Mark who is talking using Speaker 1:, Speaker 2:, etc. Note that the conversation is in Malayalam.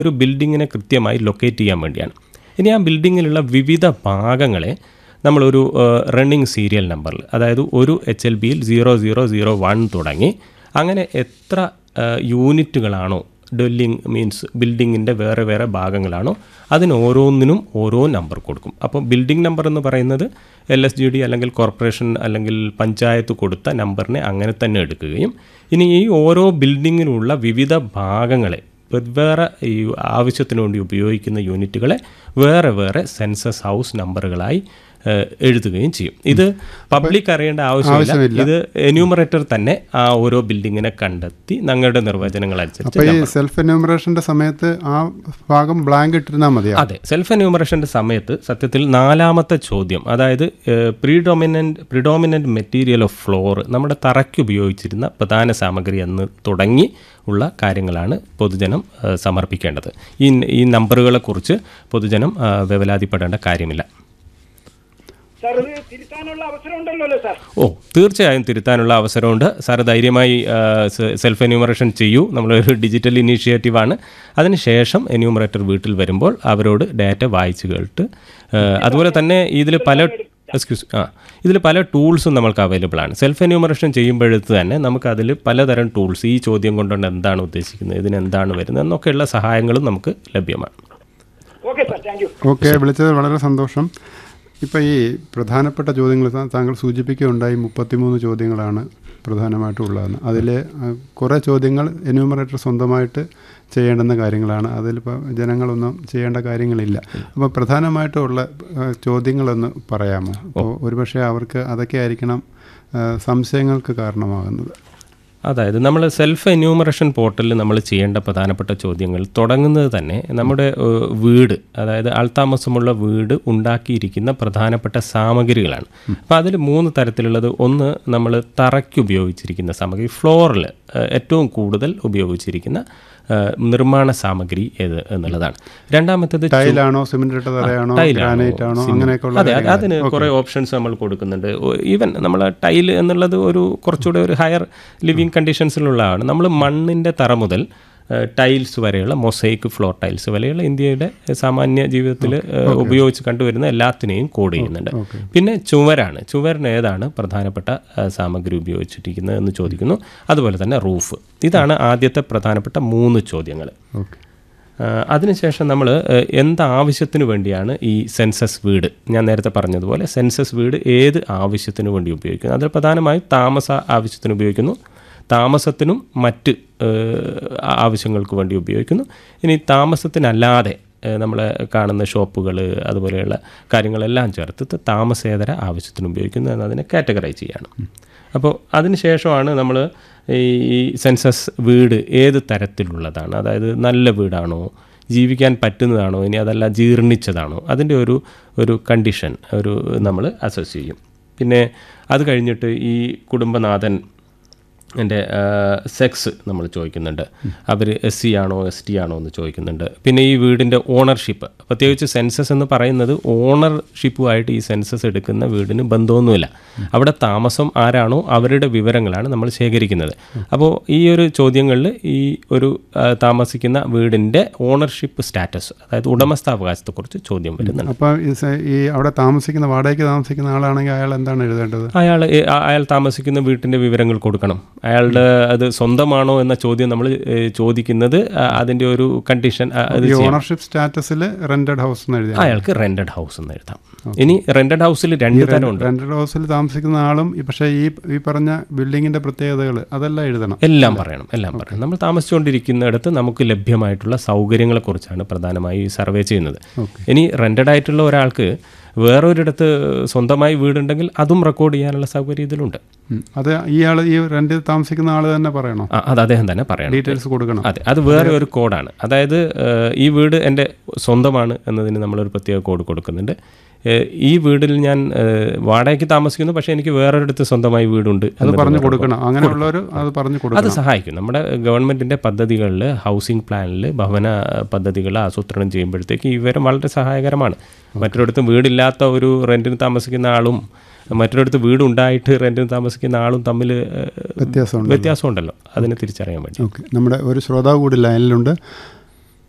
Speaker 1: ഒരു ബിൽഡിങ്ങിനെ കൃത്യമായി ലൊക്കേറ്റ് ചെയ്യാൻ വേണ്ടിയാണ് ഇനി ആ ബിൽഡിങ്ങിലുള്ള വിവിധ ഭാഗങ്ങളെ നമ്മളൊരു റണ്ണിങ് സീരിയൽ നമ്പറിൽ അതായത് ഒരു എച്ച് എൽ ബിയിൽ സീറോ സീറോ സീറോ വൺ തുടങ്ങി അങ്ങനെ എത്ര ആ, യൂണിറ്റുകളാണോ ഡ്വെല്ലിംഗ് മീൻസ് ബിൽഡിങ്ങിൻ്റെ വേറെ വേറെ ഭാഗങ്ങളാണോ അതിന് ഓരോന്നിനും ഓരോ നമ്പർ കൊടുക്കും അപ്പോൾ ബിൽഡിംഗ് നമ്പർ എന്ന് പറയുന്നത് എൽ എസ് ജി ഡി അല്ലെങ്കിൽ കോർപ്പറേഷൻ അല്ലെങ്കിൽ പഞ്ചായത്ത് കൊടുത്ത നമ്പറിനെ അങ്ങനെ തന്നെ എടുക്കുകയും ഇനി ഈ ഓരോ ബിൽഡിങ്ങിലുള്ള വിവിധ ഭാഗങ്ങളെ വെവ്വേറെ ഈ ആവശ്യത്തിന് വേണ്ടി ഉപയോഗിക്കുന്ന യൂണിറ്റുകളെ വേറെ വേറെ സെൻസസ് ഹൗസ് നമ്പറുകളായി ഏഹ്, എഴുതുകയും ചെയ്യും ഇത് പബ്ലിക് അറിയേണ്ട ആവശ്യമില്ല ഇത് എന്യൂമറേറ്റർ തന്നെ ആ ഓരോ ബിൽഡിങ്ങിനെ കണ്ടെത്തി ഞങ്ങളുടെ നിർവചനങ്ങൾ അനുസരിച്ച്
Speaker 2: അപ്പോൾ ഈ സെൽഫ് എന്യൂമറേഷൻ്റെ സമയത്ത് ആ ഭാഗം ബ്ലാങ്ക് ഇട്ടിരുന്നാൽ മതിയാ
Speaker 1: അതെ സെൽഫ് എന്യൂമറേഷൻ്റെ സമയത്ത് സത്യത്തിൽ നാലാമത്തെ ചോദ്യം അതായത് predominant predominant material of floor നമ്മുടെ തറയ്ക്ക് ഉപയോഗിച്ചിരുന്ന പ്രധാന സാമഗ്രി എന്ന് തുടങ്ങി ഉള്ള കാര്യങ്ങളാണ് പൊതുജനം ഏഹ്, സമർപ്പിക്കേണ്ടത് ഈ ഈ നമ്പറുകളെക്കുറിച്ച് പൊതുജനം ആ, വേവലാതിപ്പെടേണ്ട കാര്യമില്ല
Speaker 3: സാർ ഇത് തിരുത്താനുള്ള അവസരം ഉണ്ടല്ലോ സാർ
Speaker 1: ഓ തീർച്ചയായും തിരുത്താനുള്ള അവസരമുണ്ട് സാറ് ധൈര്യമായി ആ, സെ- സെൽഫ് എന്യൂമറേഷൻ ചെയ്യൂ നമ്മളൊരു ഡിജിറ്റൽ ഇനീഷ്യേറ്റീവാണ് അതിനുശേഷം എന്യൂമറേറ്റർ വീട്ടിൽ വരുമ്പോൾ അവരോട് ഡാറ്റ വായിച്ച് കേട്ട് ആ, അതുപോലെ തന്നെ ഇതിൽ പല എക്സ്ക്യൂസ് ആ ഇതിൽ പല ടൂൾസും നമുക്ക് അവൈലബിൾ ആണ് സെൽഫ് എന്യൂമറേഷൻ ചെയ്യുമ്പോഴത്ത് തന്നെ നമുക്ക് അതിൽ പലതരം ടൂൾസ് ഈ ചോദ്യം കൊണ്ടുകൊണ്ട് എന്താണ് ഉദ്ദേശിക്കുന്നത് ഇതിന് എന്താണ് വരുന്നത് എന്നൊക്കെയുള്ള സഹായങ്ങളും നമുക്ക് ലഭ്യമാണ്
Speaker 3: okay sir thank you
Speaker 2: okay വിളിച്ചത് വളരെ സന്തോഷം ഇപ്പോൾ ഈ പ്രധാനപ്പെട്ട ചോദ്യങ്ങൾ താ- താങ്കൾ സൂചിപ്പിക്കുകയുണ്ടായി മുപ്പത്തിമൂന്ന് ചോദ്യങ്ങളാണ് പ്രധാനമായിട്ടും ഉള്ളതെന്ന് അതിൽ കുറേ ചോദ്യങ്ങൾ എന്യൂമറേറ്റർ സ്വന്തമായിട്ട് ചെയ്യേണ്ടുന്ന കാര്യങ്ങളാണ് അതിലിപ്പോൾ ജനങ്ങളൊന്നും ചെയ്യേണ്ട കാര്യങ്ങളില്ല അപ്പോൾ പ്രധാനമായിട്ടുള്ള ആ, ചോദ്യങ്ങളൊന്ന് പറയാമോ അപ്പോൾ ഒരുപക്ഷെ അവർക്ക് അതൊക്കെ ആയിരിക്കണം ആ, സംശയങ്ങൾക്ക് കാരണമാകുന്നത്
Speaker 1: അതായത് നമ്മൾ സെൽഫ് എന്യൂമറേഷൻ പോർട്ടലിൽ നമ്മൾ ചെയ്യേണ്ട പ്രധാനപ്പെട്ട ചോദ്യങ്ങൾ തുടങ്ങുന്നത് തന്നെ നമ്മുടെ ഏഹ്, വീട് അതായത് ആൾതാമസമുള്ള വീട് ഉണ്ടാക്കിയിരിക്കുന്ന പ്രധാനപ്പെട്ട സാമഗ്രികളാണ് അപ്പോൾ അതിൽ മൂന്ന് തരത്തിലുള്ളത് ഒന്ന് നമ്മൾ തറയ്ക്ക് ഉപയോഗിച്ചിരിക്കുന്ന സാമഗ്രി ഫ്ലോറിൽ ഏറ്റവും കൂടുതൽ ഉപയോഗിച്ചിരിക്കുന്ന ഏഹ്, നിർമ്മാണ സാമഗ്രി ഏത് എന്നുള്ളതാണ് രണ്ടാമത്തേത് ചു-
Speaker 2: ടൈലാണോ സിമെന്റ് ഇട്ട തറയാണോ
Speaker 1: ടൈലാണോ,
Speaker 2: ഗ്രാനൈറ്റ് ആണോ
Speaker 1: സിമന്റ്.
Speaker 2: അങ്ങനെയൊക്കെയുള്ള
Speaker 1: അതെ അത്
Speaker 2: കാര്യങ്ങൾ.
Speaker 1: അതിന് കുറേ ഓപ്ഷൻസ് നമ്മൾ കൊടുക്കുന്നുണ്ട് ഈവൻ നമ്മൾ ടൈൽ എന്നുള്ളത് ഒരു കുറച്ചുകൂടെ ഒരു ഹയർ ലിവിങ് കണ്ടീഷൻസിലുള്ളതാണ് നമ്മൾ മണ്ണിൻ്റെ തറ മുതൽ ടൈൽസ് വരെയുള്ള മൊസൈക്ക് ഫ്ലോർ ടൈൽസ് വരെയുള്ള ഇന്ത്യയുടെ സാമാന്യ ജീവിതത്തിൽ ഉപയോഗിച്ച് കണ്ടുവരുന്ന എല്ലാത്തിനെയും കോഡ് ചെയ്യുന്നുണ്ട് പിന്നെ ചുവരാണ് ചുവരിന് ഏതാണ് പ്രധാനപ്പെട്ട ആ, സാമഗ്രി ഉപയോഗിച്ചിരിക്കുന്നത് എന്ന് ചോദിക്കുന്നു അതുപോലെ തന്നെ റൂഫ് ഇതാണ് ആദ്യത്തെ പ്രധാനപ്പെട്ട മൂന്ന് ചോദ്യങ്ങൾ
Speaker 2: ഓക്കെ
Speaker 1: ആ, അതിനുശേഷം നമ്മൾ എന്ത് ആവശ്യത്തിന് വേണ്ടിയാണ് ഈ സെൻസസ് വീട് ഞാൻ നേരത്തെ പറഞ്ഞതുപോലെ സെൻസസ് വീട് ഏത് ആവശ്യത്തിന് വേണ്ടി ഉപയോഗിക്കുന്നു അതിൽ പ്രധാനമായും താമസ ആവശ്യത്തിന് ഉപയോഗിക്കുന്നു താമസത്തിനും മറ്റ് ഏഹ്, ആവശ്യങ്ങൾക്ക് വേണ്ടി ഉപയോഗിക്കുന്നു ഇനി താമസത്തിനല്ലാതെ നമ്മൾ കാണുന്ന ഷോപ്പുകൾ അതുപോലെയുള്ള കാര്യങ്ങളെല്ലാം ചേർത്ത് താമസേതര ആവശ്യത്തിന് ഉപയോഗിക്കുന്നു എന്നതിനെ കാറ്റഗറൈസ് ചെയ്യാണ് അപ്പോൾ അതിനുശേഷമാണ് നമ്മൾ ഈ സെൻസസ് വീട് ഏത് തരത്തിലുള്ളതാണ് അതായത് നല്ല വീടാണോ ജീവിക്കാൻ പറ്റുന്നതാണോ ഇനി അതല്ല ജീർണിച്ചതാണോ അതിൻ്റെ ഒരു ഒരു കണ്ടീഷൻ ഒരു നമ്മൾ അസസ് ചെയ്യും പിന്നെ അത് കഴിഞ്ഞിട്ട് ഈ കുടുംബനാഥൻ എൻ്റെ സെക്സ് നമ്മൾ ചോദിക്കുന്നുണ്ട് അവർ എസ് സി ആണോ എസ് ടി ആണോ എന്ന് ചോദിക്കുന്നുണ്ട് പിന്നെ ഈ വീടിൻ്റെ ഓണർഷിപ്പ് പ്രത്യേകിച്ച് സെൻസസ് എന്ന് പറയുന്നത് ഓണർഷിപ്പുമായിട്ട് ഈ സെൻസസ് എടുക്കുന്ന വീടിന് ബന്ധമൊന്നുമില്ല അവിടെ താമസം ആരാണോ അവരുടെ വിവരങ്ങളാണ് നമ്മൾ ശേഖരിക്കുന്നത് അപ്പോൾ ഈ ഒരു ചോദ്യങ്ങളിൽ ഈ ഒരു ആ, താമസിക്കുന്ന വീടിൻ്റെ ഓണർഷിപ്പ് സ്റ്റാറ്റസ് അതായത് ഉടമസ്ഥാവകാശത്തെക്കുറിച്ച് ചോദ്യം വരുന്നുണ്ട്
Speaker 2: അപ്പോൾ ഈ സ- ഈ അവിടെ താമസിക്കുന്ന വാടകയ്ക്ക് താമസിക്കുന്ന ആളാണെങ്കിൽ അയാൾ എന്താണ് എഴുതേണ്ടത്
Speaker 1: അയാൾ അയാൾ താമസിക്കുന്ന വീട്ടിൻ്റെ വിവരങ്ങൾ കൊടുക്കണം അയാളുടെ അത് സ്വന്തമാണോ എന്ന ചോദ്യം നമ്മൾ ചോദിക്കുന്നത് ആ, അതിൻ്റെ ഒരു കണ്ടീഷൻ ആ, അത്
Speaker 2: ഈ
Speaker 1: ചെയ്യണം.
Speaker 2: ഓണർഷിപ്പ് സ്റ്റാറ്റസിൽ റെന്റഡ് ഹൗസ് എന്ന് എഴുതിയാൽ
Speaker 1: അയാൾക്ക് റെന്റഡ് ഹൗസ് എന്ന് എഴുതാം ഇനി റെന്റഡ് ഹൗസിൽ രണ്ട് തരമുണ്ട്
Speaker 2: റെന്റഡ് ഹൗസിൽ താമസിക്കുന്ന ആളും ഈ- പക്ഷേ ഈ ഈ പറഞ്ഞ ബിൽഡിങ്ങിന്റെ പ്രത്യേകതകൾ അതെല്ലാം എഴുതണം
Speaker 1: എല്ലാം പറയണം എല്ലാം പറയണം നമ്മൾ താമസിച്ചുകൊണ്ടിരിക്കുന്നിടത്ത് നമുക്ക് ലഭ്യമായിട്ടുള്ള സൗകര്യങ്ങളെക്കുറിച്ചാണ് പ്രധാനമായി സർവേ ചെയ്യുന്നത് ഇനി റെന്റഡ് ആയിട്ടുള്ള ഒരാൾക്ക് വേറൊരിടത്ത് സ്വന്തമായി വീടുണ്ടെങ്കിൽ അതും റെക്കോർഡ് ചെയ്യാനുള്ള സൗകര്യം ഇതിലുണ്ട്
Speaker 2: ഉം. അത് ഇയാൾ ഈ റെന്റിൽ താമസിക്കുന്ന ആൾ തന്നെ പറയണം
Speaker 1: ആ, അത് അദ്ദേഹം തന്നെ പറയണം
Speaker 2: ഡീറ്റെയിൽസ് കൊടുക്കണം
Speaker 1: അതെ അത് വേറെ ഒരു കോഡാണ് അതായത് ഏഹ്, ഈ വീട് എൻ്റെ സ്വന്തമാണ് എന്നതിന് നമ്മളൊരു പ്രത്യേക കോഡ് കൊടുക്കുന്നുണ്ട് ഏഹ്, ഈ വീടിൽ ഞാൻ ഏഹ്, വാടകയ്ക്ക് താമസിക്കുന്നു പക്ഷേ എനിക്ക് വേറൊരിടത്ത് സ്വന്തമായി വീടുണ്ട്
Speaker 2: അത്
Speaker 1: എന്നൊരു
Speaker 2: പറഞ്ഞു
Speaker 1: വേറെ
Speaker 2: കൊടുക്കണം അങ്ങനെയുള്ളവർ അത് പറഞ്ഞു
Speaker 1: അത്
Speaker 2: കൊടുക്കണം
Speaker 1: സഹായിക്കും നമ്മുടെ ഗവൺമെൻറ്റിൻ്റെ പദ്ധതികളിൽ ഹൗസിംഗ് പ്ലാനിൽ ഭവന പദ്ധതികൾ ആസൂത്രണം ചെയ്യുമ്പോഴത്തേക്ക് ഈ വിവരം വളരെ സഹായകരമാണ് മറ്റൊരിടത്തും വീടില്ലാത്ത ഒരു റെൻറ്റിന് താമസിക്കുന്ന ആളും മറ്റൊരിടത്ത് വീടുണ്ടായിട്ട് റെൻറ്റിന് താമസിക്കുന്ന ആളും തമ്മിൽ ഏഹ്,
Speaker 2: വ്യത്യാസമുണ്ട്
Speaker 1: വ്യത്യാസമുണ്ടല്ലോ അതിനെ തിരിച്ചറിയാൻ വേണ്ടി
Speaker 2: ഓക്കെ നമ്മുടെ ഒരു ശ്രോതാവ് കൂടി ലൈനിലുണ്ട്